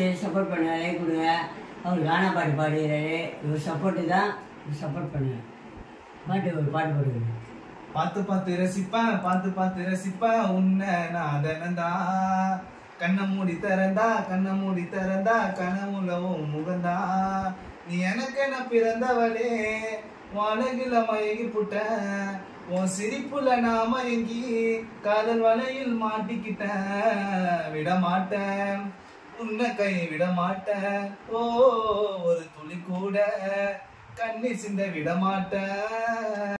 சரி சப்போர்ட் பண்ணுங்க லைக் கொடுங்க அவர் கானா பாட்டு பாடுகிறாரு இவர் சப்போர்ட்டு தான் சப்போர்ட் பண்ணுங்க பாட்டு ஒரு பாட்டு பாடுங்க பார்த்து பார்த்து ரசிப்பேன் பார்த்து பார்த்து ரசிப்பேன் உன்னை நான் தினந்தான் கண்ணை மூடி திறந்தா கண்ணை மூடி திறந்தா கனவுலவும் முகந்தா நீ எனக்கு என்ன பிறந்தவளே உலகில மயங்கி புட்டேன் உன் சிரிப்புல நான் மயங்கி காதல் வலையில் மாட்டிக்கிட்டேன் விட மாட்டேன் உன்னை கை விட மாட்டேன் ஓ ஒரு துளி கூட கண்ணி சிந்த விட மாட்டேன்